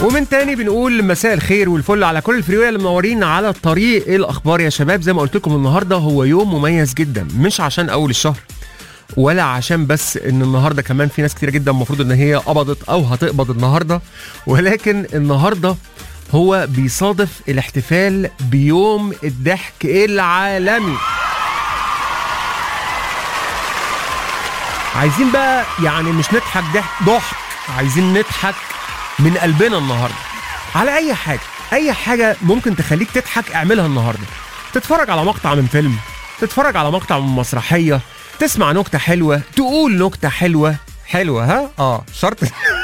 ومن تاني بنقول مساء الخير والفل على كل الفريوية اللي منورين على الطريق ايه الاخبار يا شباب زي ما قلت لكم النهارده هو يوم مميز جدا مش عشان اول الشهر ولا عشان بس ان النهارده كمان في ناس كتير جدا المفروض ان هي قبضت او هتقبض النهارده ولكن النهارده هو بيصادف الاحتفال بيوم الضحك العالمي عايزين بقى يعني مش نضحك ضحك ضحك عايزين نضحك من قلبنا النهارده على اي حاجه اي حاجه ممكن تخليك تضحك اعملها النهارده تتفرج على مقطع من فيلم تتفرج على مقطع من مسرحيه تسمع نكته حلوه تقول نكته حلوه حلوه ها اه شرط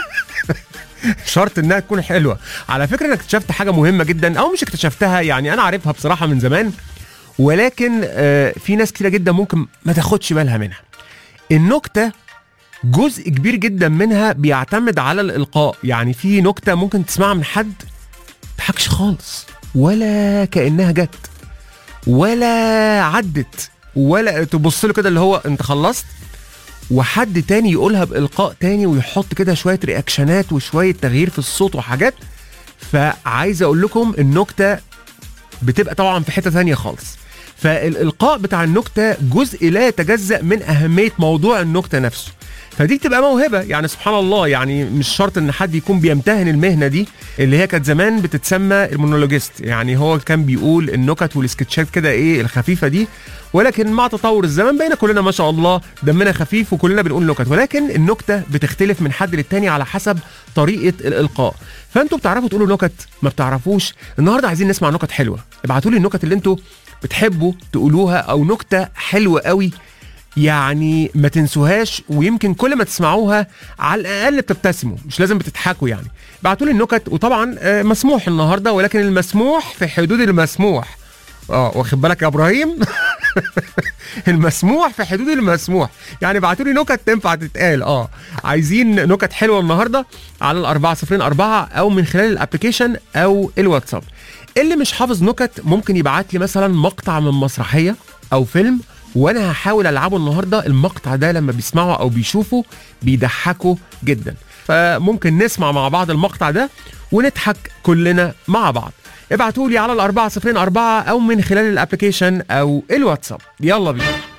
شرط انها تكون حلوه على فكره انا اكتشفت حاجه مهمه جدا او مش اكتشفتها يعني انا عارفها بصراحه من زمان ولكن آه في ناس كتيره جدا ممكن ما تاخدش بالها منها النكته جزء كبير جدا منها بيعتمد على الالقاء يعني في نكته ممكن تسمعها من حد تضحكش خالص ولا كانها جت ولا عدت ولا تبص له كده اللي هو انت خلصت وحد تاني يقولها بالقاء تاني ويحط كده شويه رياكشنات وشويه تغيير في الصوت وحاجات فعايز اقول لكم النكته بتبقى طبعا في حته ثانيه خالص فالالقاء بتاع النكته جزء لا يتجزا من اهميه موضوع النكته نفسه فدي بتبقى موهبه يعني سبحان الله يعني مش شرط ان حد يكون بيمتهن المهنه دي اللي هي كانت زمان بتتسمى المونولوجيست يعني هو كان بيقول النكت والسكتشات كده ايه الخفيفه دي ولكن مع تطور الزمن بقينا كلنا ما شاء الله دمنا خفيف وكلنا بنقول نكت ولكن النكته بتختلف من حد للتاني على حسب طريقه الالقاء فانتوا بتعرفوا تقولوا نكت ما بتعرفوش النهارده عايزين نسمع نكت حلوه ابعتوا لي النكت اللي انتوا بتحبوا تقولوها او نكته حلوه قوي يعني ما تنسوهاش ويمكن كل ما تسمعوها على الاقل بتبتسموا مش لازم بتضحكوا يعني ابعتوا لي النكت وطبعا آه، مسموح النهارده ولكن المسموح في حدود المسموح اه واخد بالك يا ابراهيم المسموح في حدود المسموح يعني ابعتوا لي نكت تنفع تتقال اه عايزين نكت حلوه النهارده على الأربعة صفرين أربعة أو من خلال الابلكيشن أو الواتساب اللي مش حافظ نكت ممكن يبعت لي مثلا مقطع من مسرحية أو فيلم وانا هحاول العبه النهارده المقطع ده لما بيسمعه او بيشوفه بيضحكه جدا فممكن نسمع مع بعض المقطع ده ونضحك كلنا مع بعض ابعتوا لي على الأربعة صفرين أربعة أو من خلال الابلكيشن أو الواتساب يلا بينا